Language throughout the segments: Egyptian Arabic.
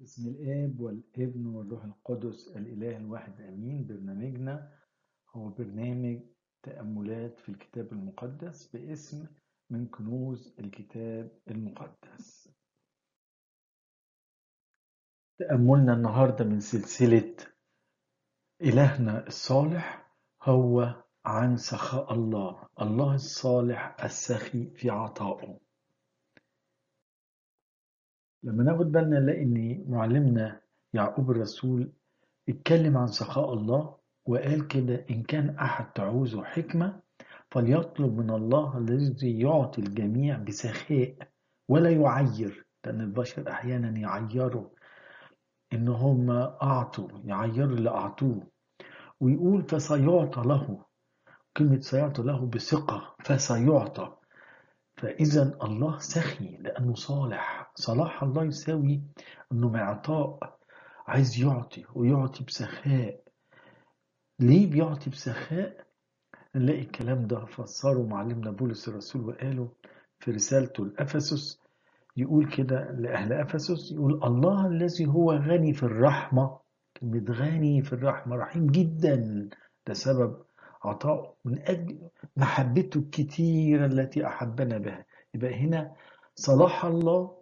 بسم الآب والابن والروح القدس الإله الواحد آمين برنامجنا هو برنامج تأملات في الكتاب المقدس باسم من كنوز الكتاب المقدس تأملنا النهاردة من سلسلة إلهنا الصالح هو عن سخاء الله الله الصالح السخي في عطائه لما ناخد بالنا نلاقي ان معلمنا يعقوب الرسول اتكلم عن سخاء الله وقال كده ان كان احد تعوزه حكمه فليطلب من الله الذي يعطي الجميع بسخاء ولا يعير لان البشر احيانا يعيروا ان هم اعطوا يعيروا اللي اعطوه ويقول فسيعطى له كلمة سيعطى له بثقة فسيعطى فإذا الله سخي لأنه صالح صلاح الله يساوي أنه معطاء عايز يعطي ويعطي بسخاء ليه بيعطي بسخاء نلاقي الكلام ده فسره معلمنا بولس الرسول وقاله في رسالته لأفسس يقول كده لأهل أفسس يقول الله الذي هو غني في الرحمة كلمة غني في الرحمة رحيم جدا ده سبب عطاء من أجل محبته الكتيرة التي أحبنا بها يبقى هنا صلاح الله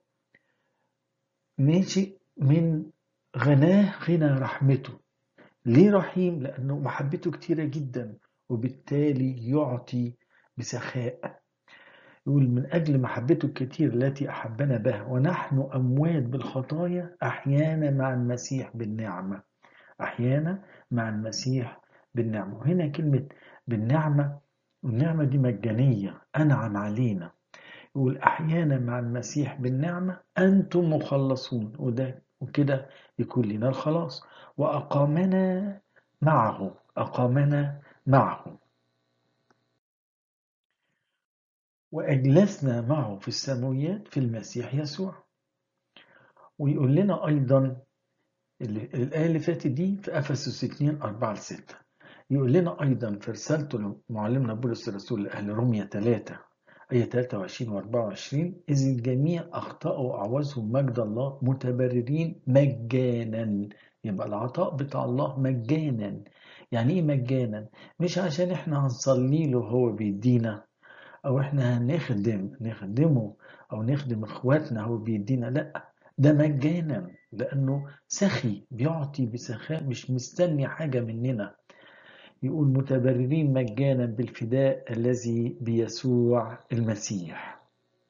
ناشئ من غناه غنى رحمته ليه رحيم؟ لأنه محبته كتيرة جدا وبالتالي يعطي بسخاء يقول من أجل محبته الكتير التي أحبنا بها ونحن أموات بالخطايا أحيانا مع المسيح بالنعمة أحيانا مع المسيح بالنعمة وهنا كلمة بالنعمة النعمة دي مجانية أنعم علينا يقول أحيانا مع المسيح بالنعمة أنتم مخلصون وده وكده يكون لنا الخلاص وأقامنا معه أقامنا معه وأجلسنا معه في السماويات في المسيح يسوع ويقول لنا أيضا الآية اللي فاتت دي في أفسس 2 4 6 يقول لنا أيضا في رسالته لمعلمنا بولس الرسول لأهل روميا 3 آية 23 و 24 إذ الجميع أخطأوا وأعوزهم مجد الله متبررين مجانا يبقى العطاء بتاع الله مجانا يعني إيه مجانا؟ مش عشان إحنا هنصلي له هو بيدينا أو إحنا هنخدم نخدمه أو نخدم إخواتنا هو بيدينا لأ ده مجانا لأنه سخي بيعطي بسخاء مش مستني حاجة مننا يقول متبررين مجانا بالفداء الذي بيسوع المسيح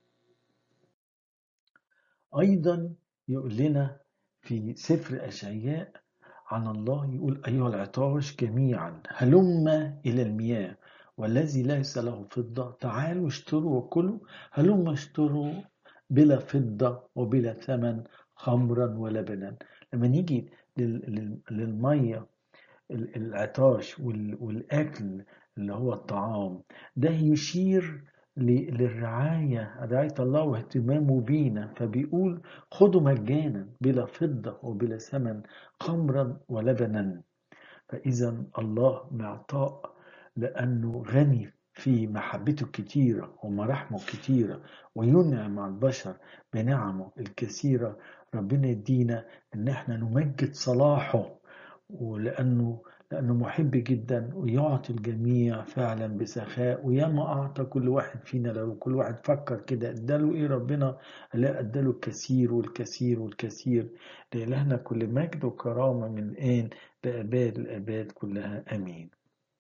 أيضا يقول لنا في سفر أشعياء عن الله يقول أيها العطاش جميعا هلم إلى المياه والذي ليس له فضة تعالوا اشتروا وكلوا هلم اشتروا بلا فضة وبلا ثمن خمرا ولبنا لما نيجي للمية العطاش والأكل اللي هو الطعام ده يشير للرعاية رعاية الله واهتمامه بينا فبيقول خدوا مجانا بلا فضة وبلا ثمن خمرا ولبنا فإذا الله معطاء لأنه غني في محبته الكتيرة ومراحمه الكتيرة وينعم على البشر بنعمه الكثيرة ربنا يدينا ان احنا نمجد صلاحه ولأنه لأنه محب جدا ويعطي الجميع فعلا بسخاء وياما أعطى كل واحد فينا لو كل واحد فكر كده اداله إيه ربنا لا اداله الكثير والكثير والكثير لإلهنا كل مجد وكرامة من الآن لأباد الآباد كلها آمين